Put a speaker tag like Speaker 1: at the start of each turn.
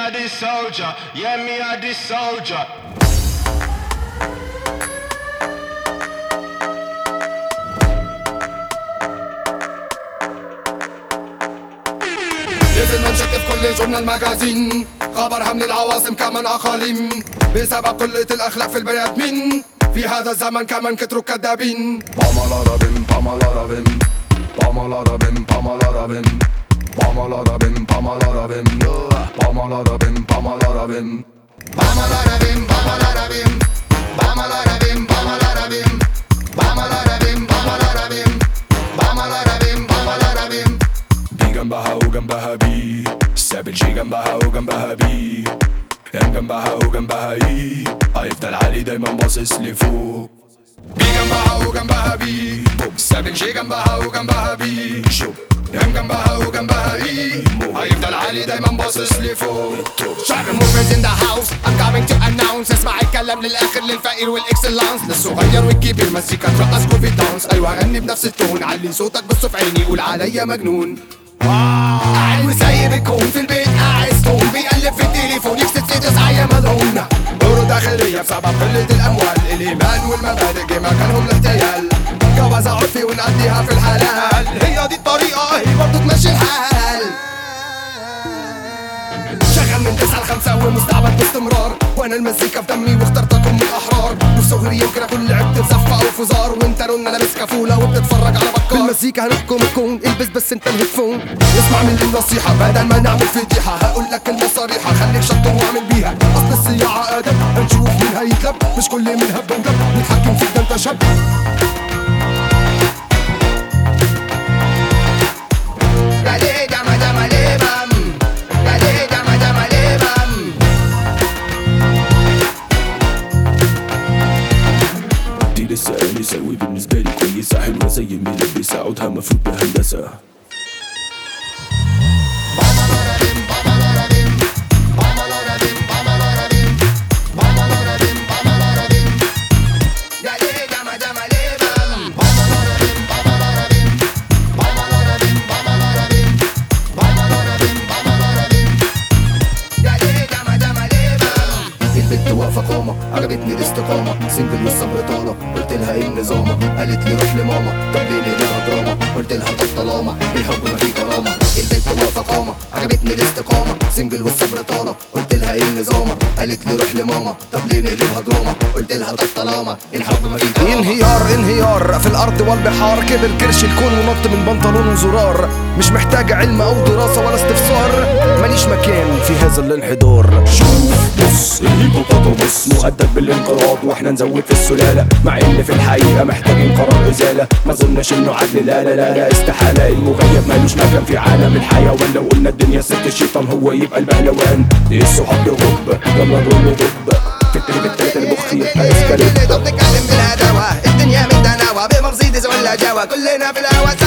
Speaker 1: are the soldier. Yeah, me are the soldier.
Speaker 2: نزل منشط في كل جورنال ماجازين خبرها من العواصم كمان اقاليم بسبب قلة الاخلاق في البني ادمين في هذا الزمن كمان كتروا كدابين بامالارابيم بامالارابيم بامالارابيم بامالارابيم بامالارابيم بامالارابيم بامالارابيم بامالارابيم بامالارابيم بامالارابيم بامالارابيم بامالارابيم بامالارابيم بامالارابيم بامالارابيم بامالارابيم دي جنبها وجنبها بي سابل شي جنبها وجنبها بي ام جنبها وجنبها اي هيفضل علي دايما باصص لفوق بي جنبها وجنبها بي سابل شي جنبها وجنبها بي شو ام جنبها وجنبها اي هيفضل علي دايما باصص لفوق شعب موفرز ان ذا هاوس I'm coming to announce اسمع الكلام للاخر للفقير والاكسلانس للصغير والكبير مزيكا ترقص كوفي دانس ايوه غني بنفس التون علي صوتك بص في عيني قول عليا مجنون قاعد وسايب الكون في البيت قاعد ستون بيقلب في التليفون يكسب سيدس عيا مدعونة دورة داخلية بسبب قلة الأموال الإيمان والمبادئ جه مكانهم الاغتيال جواز عرفي ونقضيها في الحلال هي دي الطريقة هي برضه تمشي الحال شغال من تسعة لخمسة ومستعبد باستمرار وانا المزيكا في دمي واخترتكم من الاحرار وصغري يمكن اكون لعبت بزفة او فزار وانت رن لابس كفولة وبتتفرج على بكار بالمزيكا هنحكم الكون البس بس انت الهيدفون اسمع مني النصيحة بدل ما نعمل فضيحة هقول لك كلمة صريحة خليك شط واعمل بيها اصل الصياعة ادب هنشوف مين هيتلب مش كل مين هب ودب نتحكم فيك ده انت شاب Dale, dama, dama, le, bam. Dale, dama, dama, le, bam.
Speaker 3: دي لسه آنسة وبالنسبة لي كويسة حلوة زي ملبسة عودها مفروض بهندسة
Speaker 2: Dale, dama, dama, le, bam. Dale, dama, dama, le, bam. البنت واقفة قامة عجبتني الاستقامة سنجل والصبر طالة قلت لها ايه النظامة قالت لي روح لماما طب ليه ليها دراما قلت لها طب طالما الحب ما فيه كرامة البنت واقفة قامة عجبتني الاستقامة سنجل والصبر طالة قلت لها ايه النظامة قالت لي روح لماما طب ليه ليها دراما قلت لها طب طالما الحب ما فيه كرامة
Speaker 4: انهيار انهيار في الارض والبحار كبر كرش الكون ونط من بنطلون زرار مش محتاج علم او دراسه ولا استفسار ماليش مكان في هذا الانحدار
Speaker 3: شوف بص الهيبوبوتاموس مؤدب بالانقراض واحنا نزود في السلالة مع ان في الحقيقة محتاجين قرار ازالة ما ظنش انه عدل لا لا لا لا استحالة المغيب مالوش مكان في عالم الحيوان لو قلنا الدنيا ست الشيطان هو يبقى البهلوان دي الصحاب يغب يلا نقول غب في التريب التالت المخ يبقى اسكاليت
Speaker 2: طب نتكلم بالهداوة الدنيا من دناوة بمرسيدس ولا جوا كلنا في الهوا